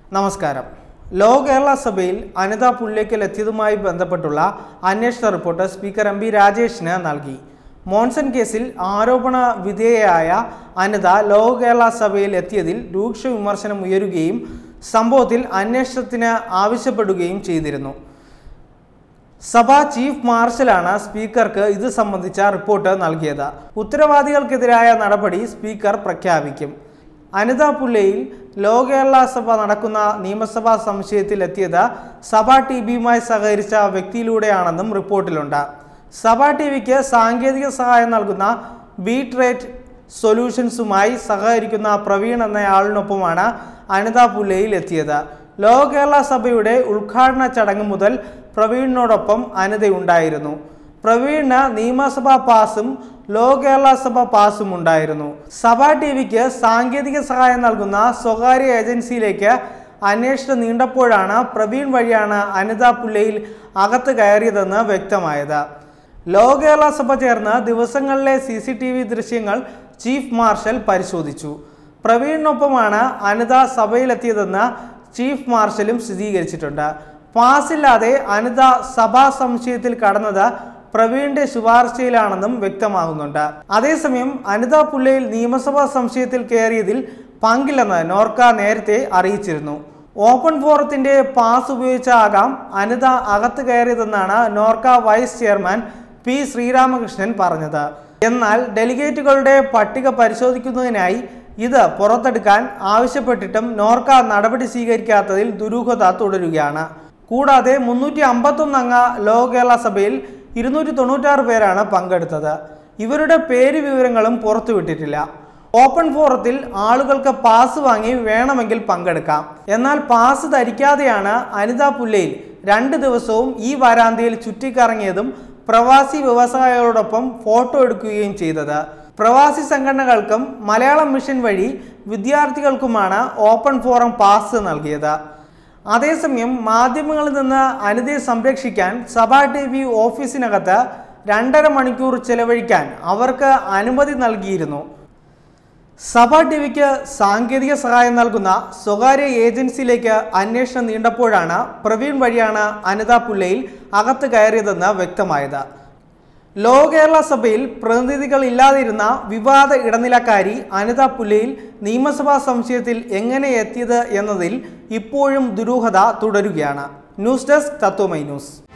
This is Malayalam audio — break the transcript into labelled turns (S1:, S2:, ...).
S1: നമസ്കാരം ലോ കേരള സഭയിൽ അനിത പുല്ലേക്കൽ എത്തിയതുമായി ബന്ധപ്പെട്ടുള്ള അന്വേഷണ റിപ്പോർട്ട് സ്പീക്കർ എം പി രാജേഷിന് നൽകി മോൺസൺ കേസിൽ ആരോപണ വിധേയയായ അനിത ലോ കേരള സഭയിൽ എത്തിയതിൽ രൂക്ഷ വിമർശനം ഉയരുകയും സംഭവത്തിൽ അന്വേഷണത്തിന് ആവശ്യപ്പെടുകയും ചെയ്തിരുന്നു സഭാ ചീഫ് മാർഷലാണ് സ്പീക്കർക്ക് ഇത് സംബന്ധിച്ച റിപ്പോർട്ട് നൽകിയത് ഉത്തരവാദികൾക്കെതിരായ നടപടി സ്പീക്കർ പ്രഖ്യാപിക്കും അനിത പുല്ലയിൽ ലോ കേരള സഭ നടക്കുന്ന നിയമസഭാ സംശയത്തിലെത്തിയത് സഭാ ടി ബിയുമായി സഹകരിച്ച വ്യക്തിയിലൂടെയാണെന്നും റിപ്പോർട്ടിലുണ്ട് സഭാ ടി വിക്ക് സാങ്കേതിക സഹായം നൽകുന്ന ബീറ്റ് റേറ്റ് സൊല്യൂഷൻസുമായി സഹകരിക്കുന്ന പ്രവീൺ എന്നയാളിനൊപ്പമാണ് അനിത പുല്ലയിൽ എത്തിയത് ലോ കേരള സഭയുടെ ഉദ്ഘാടന ചടങ്ങ് മുതൽ പ്രവീണിനോടൊപ്പം അനിതയുണ്ടായിരുന്നു പ്രവീണിന് നിയമസഭാ പാസും ലോ കേരള സഭ പാസും ഉണ്ടായിരുന്നു സഭാ ടി വിക്ക് സാങ്കേതിക സഹായം നൽകുന്ന സ്വകാര്യ ഏജൻസിയിലേക്ക് അന്വേഷണം നീണ്ടപ്പോഴാണ് പ്രവീൺ വഴിയാണ് അനിത പുല്ലയിൽ അകത്ത് കയറിയതെന്ന് വ്യക്തമായത് ലോ കേരള സഭ ചേർന്ന് ദിവസങ്ങളിലെ സി സി ടി വി ദൃശ്യങ്ങൾ ചീഫ് മാർഷൽ പരിശോധിച്ചു പ്രവീണിനൊപ്പമാണ് അനിത സഭയിലെത്തിയതെന്ന് ചീഫ് മാർഷലും സ്ഥിരീകരിച്ചിട്ടുണ്ട് പാസില്ലാതെ അനിത സഭാ സംശയത്തിൽ കടന്നത് പ്രവീണിന്റെ ശുപാർശയിലാണെന്നും വ്യക്തമാകുന്നുണ്ട് അതേസമയം അനിത പുല്ലയിൽ നിയമസഭാ സംശയത്തിൽ കയറിയതിൽ പങ്കില്ലെന്ന് നോർക്ക നേരത്തെ അറിയിച്ചിരുന്നു ഓപ്പൺ ഫോറത്തിന്റെ പാസ് ഉപയോഗിച്ചാകാം അനിത അകത്ത് കയറിയതെന്നാണ് NORKA vice chairman P Sreeramakrishnan പറഞ്ഞത് എന്നാൽ ഡെലിഗേറ്റുകളുടെ പട്ടിക പരിശോധിക്കുന്നതിനായി ഇത് പുറത്തെടുക്കാൻ ആവശ്യപ്പെട്ടിട്ടും നോർക്ക നടപടി സ്വീകരിക്കാത്തതിൽ ദുരൂഹത തുടരുകയാണ് കൂടാതെ മുന്നൂറ്റി അമ്പത്തൊന്ന് അംഗ ലോ കേരള സഭയിൽ ഇരുന്നൂറ്റി തൊണ്ണൂറ്റാറ് പേരാണ് പങ്കെടുത്തത് ഇവരുടെ പേര് വിവരങ്ങളും പുറത്തുവിട്ടിട്ടില്ല ഓപ്പൺ ഫോറത്തിൽ ആളുകൾക്ക് പാസ് വാങ്ങി വേണമെങ്കിൽ പങ്കെടുക്കാം എന്നാൽ പാസ് ധരിക്കാതെയാണ് അനിത പുല്ലയിൽ രണ്ട് ദിവസവും ഈ വരാന്തയിൽ ചുറ്റിക്കറങ്ങിയതും പ്രവാസി വ്യവസായികളോടൊപ്പം ഫോട്ടോ എടുക്കുകയും ചെയ്തത് പ്രവാസി സംഘടനകൾക്കും മലയാളം മിഷൻ വഴി വിദ്യാർത്ഥികൾക്കുമാണ് ഓപ്പൺ ഫോറം പാസ് നൽകിയത് അതേസമയം മാധ്യമങ്ങളിൽ നിന്ന് അനിതയെ സംരക്ഷിക്കാൻ സഭാ ടി വി ഓഫീസിനകത്ത് രണ്ടര മണിക്കൂർ ചെലവഴിക്കാൻ അവർക്ക് അനുമതി നൽകിയിരുന്നു സഭ ടി വിക്ക് സാങ്കേതിക സഹായം നൽകുന്ന സ്വകാര്യ ഏജൻസിയിലേക്ക് അന്വേഷണം നീണ്ടപ്പോഴാണ് പ്രവീൺ വഴിയാണ് അനിത പുല്ലയിൽ അകത്ത് കയറിയതെന്ന് വ്യക്തമായത് ലോ കേരള സഭയിൽ പ്രതിനിധികൾ ഇല്ലാതിരുന്ന വിവാദ ഇടനിലക്കാരി അനിത പുല്ലയിൽ നിയമസഭാ സംശയത്തിൽ എങ്ങനെ എത്തിയത് എന്നതിൽ ഇപ്പോഴും ദുരൂഹത തുടരുകയാണ് ന്യൂസ് ഡെസ്ക് തത്വമൈ ന്യൂസ്